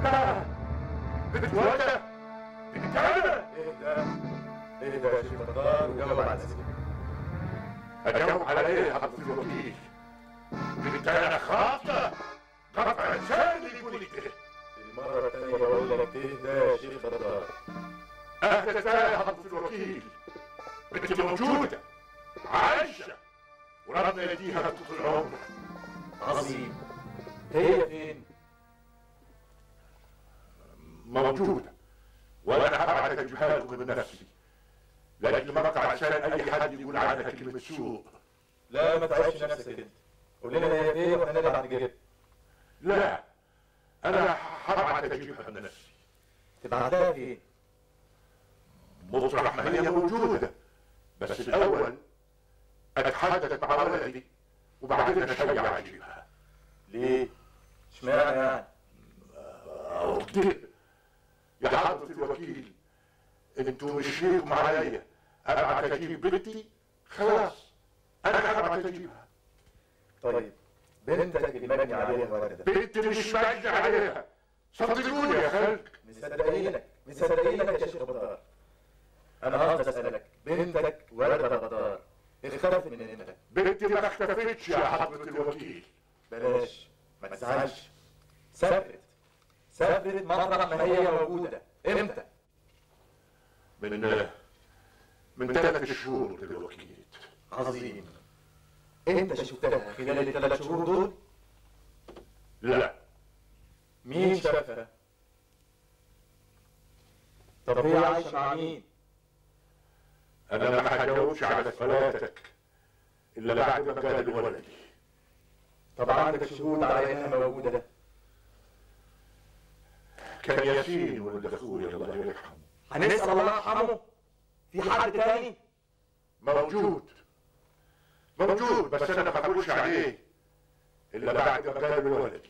لا بتواجه بتتابع اهدى اهدى يا شيخ بدار وجاوب على الاسئله اجاوب على ايه يا حضرة الوكيل انت انا خاطئ قطع لساني يقول لي كده المره الثانيه بقول لك اهدى يا شيخ بدار اهدى ازاي يا حضرة الوكيل انت موجودة عايشة وربنا يديها طول العمر عظيم هي فين؟ موجودة وانا هبعت اجيبها لكم بنفسي لاجل مقطع لسان اي حد يقول عنها كلمة سوء لا ما تعيش نفسك انت قول لنا هي فين واحنا نبعت نجيبها لا انا هبعت اجيبها بنفسي تبعتها فين؟ مطرح ما هي موجودة بس الأول أتحدث مع ولدي وبعدين أشجع أجيبها ليه؟ اشمعنى يعني؟ أو كده يا حضرة الوكيل انتوا مش ليكم عليا أبعت أجيب بنتي خلاص أنا هبعت أجيبها طيب بنتك المبني عليها الورده بنتي مش مجني عليها صدقوني يا خالد مصدقينك مصدقينك يا شيخ بدار انا هفضل اسالك بنتك ورده بدار اختفت من امتى؟ بنتي ما اختفتش يا حضرة الوكيل بلاش ما تزعلش سافرت سافرت مطرح ما هي موجوده امتى؟ من من ثلاث شهور دلوقتي عظيم انت شفتها خلال الثلاث شهور دول؟ لا مين شافها؟ طب هي عايشه مع مين؟ انا ما هجاوبش على سؤالاتك الا بعد ما قال ولدي طب عندك شهود على انها موجوده ده كان ياسين ولد اخويا الله يرحمه هنسال الله يرحمه في حد تاني؟ موجود موجود بس انا ما هقولش عليه الا بعد ما قال ولدي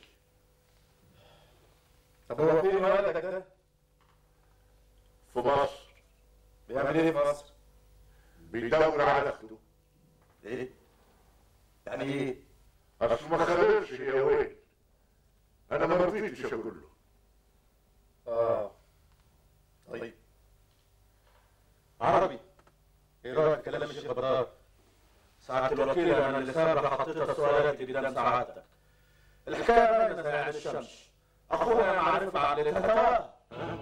طب هو فين ولدك ده؟ في مصر بيعمل ايه في مصر؟ بيدور على اخته ايه؟ يعني ايه؟ اصل ما خبرش يا ويل انا ما رضيتش اقول له اه طيب عربي ايه رايك في كلام الشيخ بدار؟ سعادة الوكيل أنا اللي سابق حطيت سؤالاتي قدام سعادتك الحكاية باينة زي عين الشمس أخونا معرفة عائلتها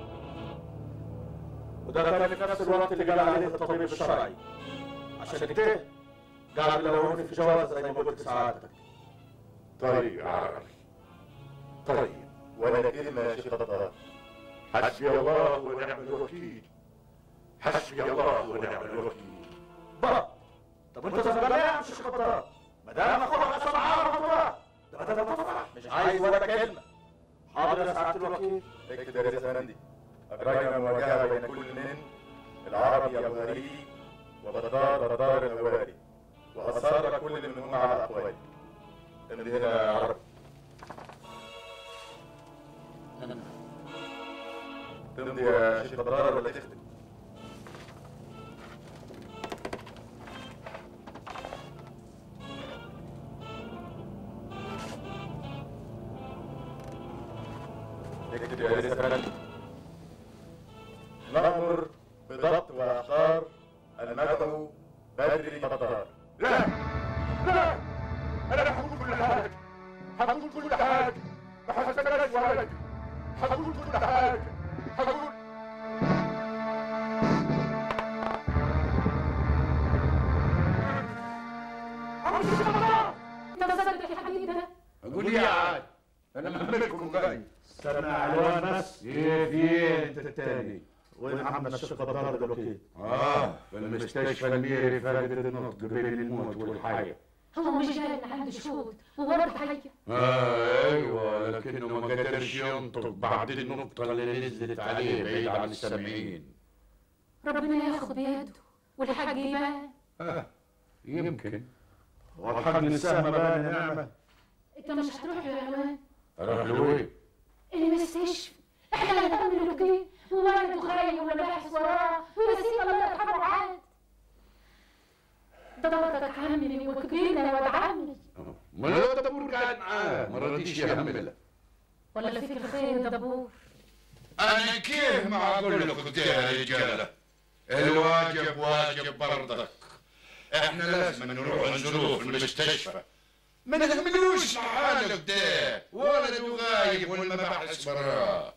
وده كان في نفس الوقت اللي قال عليه الطبيب الشرعي عشان كده قاعد يلوني في جواز زي ما قلت سعادتك طيب يا عربي طيب ولا كلمه يا شيخ بدار حسبي الله ونعم الوكيل حسبي الله ونعم الوكيل بابا طب وانت زمان ليه يا شيخ بطال ما دام اخوها قسم معاها بطال ده ده ده مش عايز ولا كلمة حاضر يا سعادة الوكيل اكتب يا ريس افندي اجرينا مواجهه بين كل من العربي ابو هريدي وبدار بدار الهواري واصر كل منهما على اقواله امضي هنا يا عربي تمضي يا شيخ بدار ولا تختم اكتب يا ريس افندي نأمر بضبط وإحضار المدعو بدري بدار لا لا انا هقول كل حاجه هقول كل حاجه ما هستناش ولدي هقول كل حاجه هقول انت صدق يا حبيبي ده قول لي يا عاد انا مهملكم جاي استنى علوان بس ايه في ايه انت التاني وين محمد الشيخ بدار الوكيل اه في المستشفى الميري فرد النطق بين الموت والحياه هو مش جاي اللي عنده شهود وورد حية آه ايوه لكنه ما قدرش ينطق بعد النقطه اللي نزلت عليه بعيد عن السامعين ربنا ياخد بيده والحاج يبان آه يمكن والحق السهم بقى نعمة انت مش هتروح له يا علوان اروح له ايه؟ المستشفى احنا اللي هنعمل له كده وولده خايف ولا باحث وراه ونسيب الله يرحمه عاد ده مرتك عمي وكبرنا يا واد عمي ما لا دبور قاعد معاه ما رضيش يهملها ولا فيك الخير يا دبور انا كيف ما اقول لكم كده يا رجاله الواجب واجب برضك احنا لازم نروح نزوروه في المستشفى ما نهملوش لحاله ده ولد غايب والمباحث براه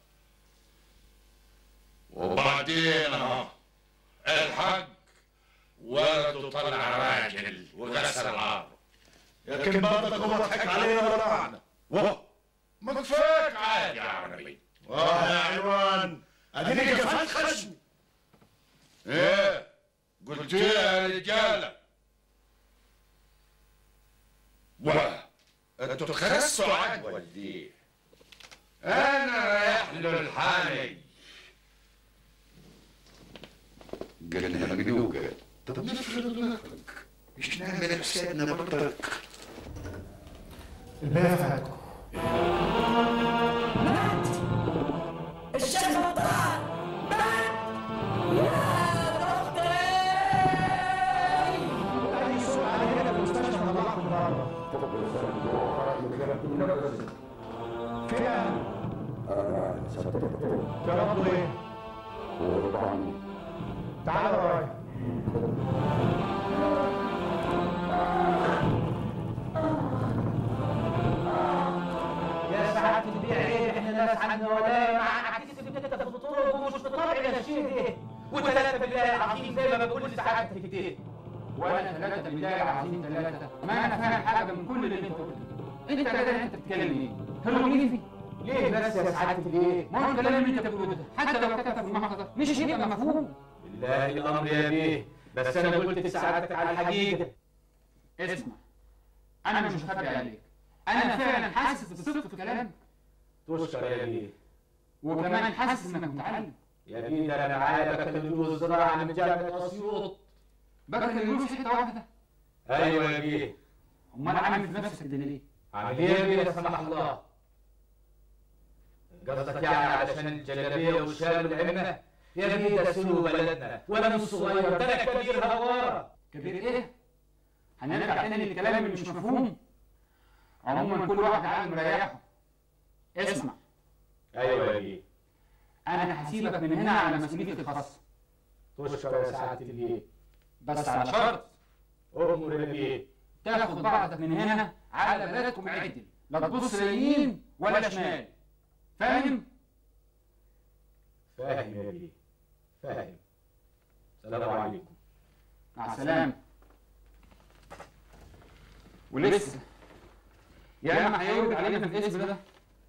وبعدين ها الحق ولده طلع راجل وغسل عاره لكن برضك هو ضحك علينا ورعنا واه ما كفاك عادي يا عربي واه يا عنوان اديني قفلت خشمي ايه قلت إيه يا رجاله واه انتوا تخسوا عاد ولدي انا رايح له لحالي قلنا مدوقة طب نفرض لك ايش نعمل بسيدنا برضك الباقي فاتكم الشيخ بطال مات يا دكتور اي سوء علينا في المستشفى طلعكم بره فين جربتوا ايه؟ تعالوا ورايا يا سعادة البيع ايه احنا ناس عندنا ولا معانا كتف كتف في الطرق ومش بطبع الشيء ده وثلاثة بالله العظيم زي ما بقول لسعادتك كده ولا ثلاثة بالله العظيم ثلاثة ما أنا فاهم حاجة من كل اللي أنت قلته أنت كده أنت بتتكلم إيه؟ هلوجيني ليه بس يا سعادة البيع ما هو الكلام اللي أنت بتقوله ده حتى لو كتب في المحفظة مش هيبقى مفهوم بالله الأمر يا بيه بس أنا قلت لسعادتك على الحقيقة اسمع أنا مش مخبي عليك أنا فعلا حاسس بالصدق في كلامك تشكر يا بيه وكمان حاسس إنك متعلم يا بيه ده أنا معايا بكالوريوس زراعة من جامعة أسيوط بكالوريوس حتة واحدة أيوة يا بيه أمال عامل في نفسك كده ليه؟ عامل ايه يا بيه لا سمح الله قصدك يعني علشان الجلابيه والشال والعمه يا بيه ده سلو بلدنا ولا مش صغير ده انا كبير هواره كبير إيه؟ هنرجع تاني لكلامي اللي مش مفهوم عموما كل واحد عالم مريحه اسمع ايوه يا بيه أنا هسيبك من هنا على مسؤوليتي الخاصة تشكر يا سعاده البيه بس على شرط امر يا بيه تاخد بعضك من هنا على بلدكم عدل لا تبص لا يمين ولا شمال فاهم؟ فاهم يا بيه فاهم السلام عليكم مع السلامة ولسه يا اما هيورد علينا في الاسم ده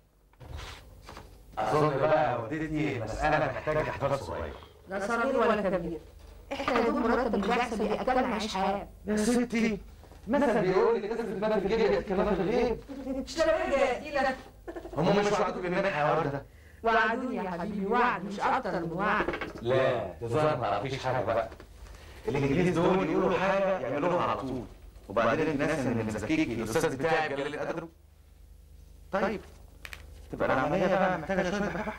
اظن بقى والدتي مساله محتاجه احتراف صغير لا صغير ولا كبير احنا يا دوب مرتب اللي بيحصل بياكلنا عيش حياه يا ستي مثلا بيقول لي كسر الباب في الجيب كلام الغيب مش لما تقيلة هم مش وعدوا بالمنحه يا ورده وعدوني يا حبيبي وعد مش اكتر من وعد لا تظهر ما تعرفيش حاجه بقى الانجليز دول يقولوا حاجه يعملوها على طول وبعدين الناس اللي مزكيكي الاستاذ بتاعي جلال القدر طيب تبقى العمليه بقى محتاجه شويه بحح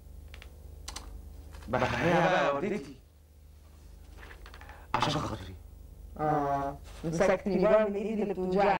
بحريها بقى يا والدتي عشان خاطري اه مسكتني بقى من ايدي اللي بتوجعني